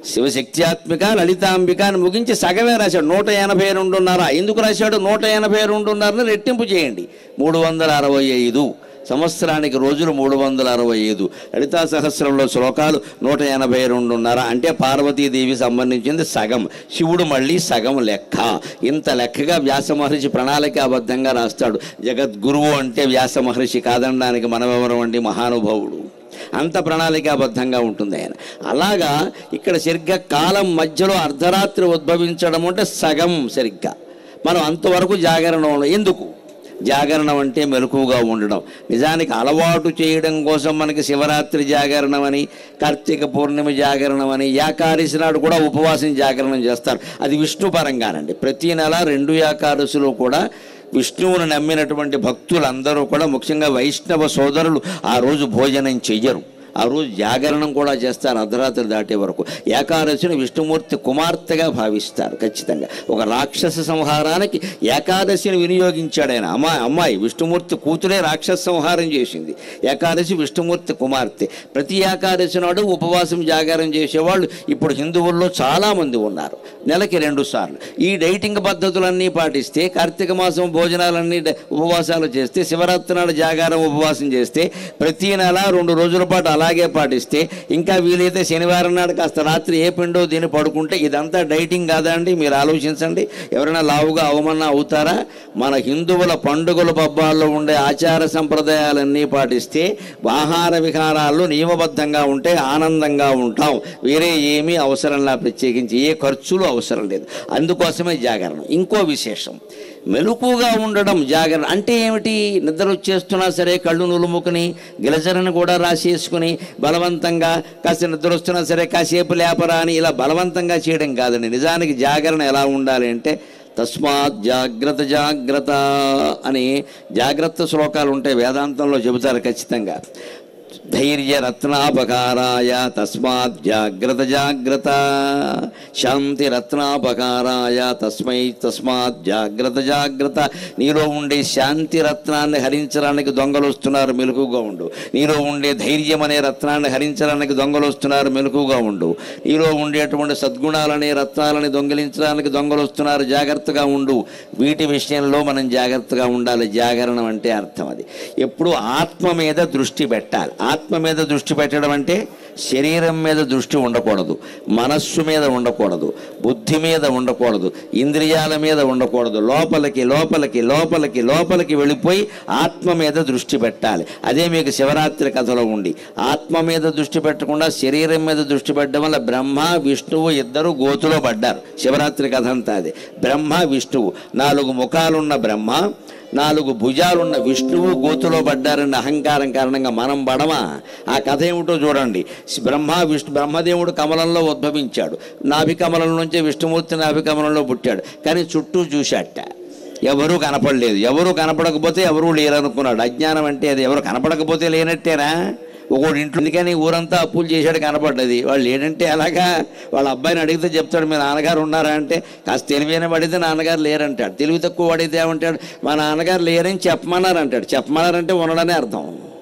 శివశక్త్యాత్మిక లలితాంబిక అని ముగించి సగమే రాశాడు నూట ఎనభై రెండున్నర ఎందుకు రాశాడు నూట ఎనభై రెండున్నరని రెట్టింపు చేయండి మూడు వందల అరవై ఐదు సంవత్సరానికి రోజులు మూడు వందల అరవై ఐదు లలితా సహస్రంలో శ్లోకాలు నూట ఎనభై రెండున్నర అంటే పార్వతీదేవి సంబంధించింది సగం శివుడు మళ్ళీ సగం లెక్క ఇంత లెక్కగా వ్యాస మహర్షి ప్రణాళికాబద్ధంగా రాస్తాడు జగద్గురువు అంటే వ్యాస మహర్షి కాదనడానికి మనమెవరం అండి మహానుభావుడు అంత ప్రణాళికాబద్ధంగా ఉంటుంది ఆయన అలాగా ఇక్కడ సరిగ్గా కాలం మధ్యలో అర్ధరాత్రి ఉద్భవించడం అంటే సగం సరిగ్గా మనం అంతవరకు జాగరణ ఉండ- ఎందుకు జాగరణం అంటే మెలకువగా ఉండడం నిజానికి అలవాటు చేయడం కోసం మనకి శివరాత్రి జాగరణం అని కార్తీక పూర్ణిమ జాగరణం అని ఏకాదశి నాడు కూడా ఉపవాసం జాగరణం చేస్తారు అది విష్ణు పరంగానండి ప్రతి నెల రెండు ఏకాదశులు కూడా విష్ణువును నమ్మినటువంటి భక్తులందరూ కూడా ముఖ్యంగా వైష్ణవ సోదరులు ఆ రోజు భోజనం చెయ్యరు ఆ రోజు జాగరణం కూడా చేస్తారు అర్ధరాత్రి దాటే వరకు ఏకాదశిని విష్ణుమూర్తి కుమార్తెగా భావిస్తారు ఖచ్చితంగా ఒక రాక్షస సంహారానికి ఏకాదశిని వినియోగించాడు ఆయన అమ్మాయి అమ్మాయి విష్ణుమూర్తి కూతురే రాక్షస సంహారం చేసింది ఏకాదశి విష్ణుమూర్తి కుమార్తె ప్రతి ఏకాదశి నాడు ఉపవాసం జాగారం చేసేవాళ్ళు ఇప్పుడు హిందువుల్లో చాలామంది ఉన్నారు నెలకి రెండు సార్లు ఈ డైటింగ్ పద్ధతులన్నీ పాటిస్తే కార్తీక మాసం భోజనాలన్నీ డ- ఉపవాసాలు చేస్తే శివరాత్రి నాడు జాగారం ఉపవాసం చేస్తే ప్రతి నెల రెండు రోజుల పాటు అలాగే పాటిస్తే ఇంకా వీలైతే శనివారం నాడు కాస్త రాత్రి ఏ పిండో దీన్ని పడుకుంటే ఇదంతా డైటింగ్ కాదా అండి మీరు ఆలోచించండి ఎవరైనా లావుగా అవమన్నా అవుతారా మన హిందువుల పండుగల పబ్బాల్లో ఉండే ఆచార సంప్రదాయాలన్నీ పాటిస్తే ఆహార విహారాలు నియమబద్ధంగా ఉంటే ఆనందంగా ఉంటాం వేరే ఏమీ అవసరంలా ప్రత్యేకించి ఏ ఖర్చులు అవసరం లేదు అందుకోసమే జాగరణం ఇంకో విశేషం మెలకుగా ఉండడం జాగరణ అంటే ఏమిటి నిద్ర వచ్చేస్తున్నా సరే కళ్ళు నులుముకుని గిలజరని కూడా రాసేసుకుని బలవంతంగా కాస్త నిద్ర వస్తున్నా సరే కాసేపు లేపరా అని ఇలా బలవంతంగా చేయడం కాదండి నిజానికి జాగరణ ఎలా ఉండాలి అంటే తస్మాత్ జాగ్రత్త జాగ్రత్త అని జాగ్రత్త శ్లోకాలు ఉంటాయి వేదాంతంలో చెబుతారు ఖచ్చితంగా ధైర్య రత్నాపకారాయ తస్మాత్ జాగ్రత్త జాగ్రత్త శాంతి రత్నాపకారాయ తస్మై తస్మాత్ జాగ్రత్త జాగ్రత్త నీలో ఉండే శాంతి రత్నాన్ని హరించడానికి దొంగలు వస్తున్నారు మెలకుగా ఉండు నీలో ఉండే ధైర్యం అనే రత్నాన్ని హరించడానికి దొంగలు వస్తున్నారు మెలకుగా ఉండు నీలో ఉండేటువంటి సద్గుణాలనే రత్నాలని దొంగిలించడానికి దొంగలు వస్తున్నారు జాగ్రత్తగా ఉండు వీటి విషయంలో మనం జాగ్రత్తగా ఉండాలి జాగరణం అంటే అర్థం అది ఎప్పుడు ఆత్మ మీద దృష్టి పెట్టాలి ఆత్మ మీద దృష్టి పెట్టడం అంటే శరీరం మీద దృష్టి ఉండకూడదు మనస్సు మీద ఉండకూడదు బుద్ధి మీద ఉండకూడదు ఇంద్రియాల మీద ఉండకూడదు లోపలికి లోపలికి లోపలికి లోపలికి వెళ్ళిపోయి ఆత్మ మీద దృష్టి పెట్టాలి అదే మీకు శివరాత్రి కథలో ఉండి ఆత్మ మీద దృష్టి పెట్టకుండా శరీరం మీద దృష్టి పెట్టడం వల్ల బ్రహ్మ విష్ణువు ఇద్దరు గోతులో పడ్డారు శివరాత్రి కథ అంతా అది బ్రహ్మ విష్ణువు నాలుగు ముఖాలున్న బ్రహ్మ నాలుగు భుజాలున్న విష్ణువు గోతులో పడ్డారన్న అహంకారం కారణంగా మనం పడమా ఆ కథ ఏమిటో చూడండి బ్రహ్మ విష్ణు బ్రహ్మదేవుడు కమలంలో ఉద్భవించాడు నాభి కమలం నుంచే విష్ణుమూర్తి నాభి కమలంలో పుట్టాడు కానీ చుట్టూ చూశాట ఎవరూ కనపడలేదు ఎవరు కనపడకపోతే ఎవరూ లేరనుకున్నాడు అజ్ఞానం అంటే అది ఎవరు కనపడకపోతే లేనట్టేనా ఒకటి ఇంట్లో అందుకని ఊరంతా అప్పులు చేశాడు కనపడ్డది వాళ్ళు ఏంటంటే అలాగా వాళ్ళ అబ్బాయిని అడిగితే చెప్తాడు మీ నాన్నగారు ఉన్నారా అంటే కాస్త తెలివైన పడితే నాన్నగారు లేరంటాడు తెలివి తక్కువ పడితే ఏమంటాడు మా నాన్నగారు లేరని చెప్పమన్నారు అంటాడు చెప్పమన్నారంటే ఉండడనే అర్థం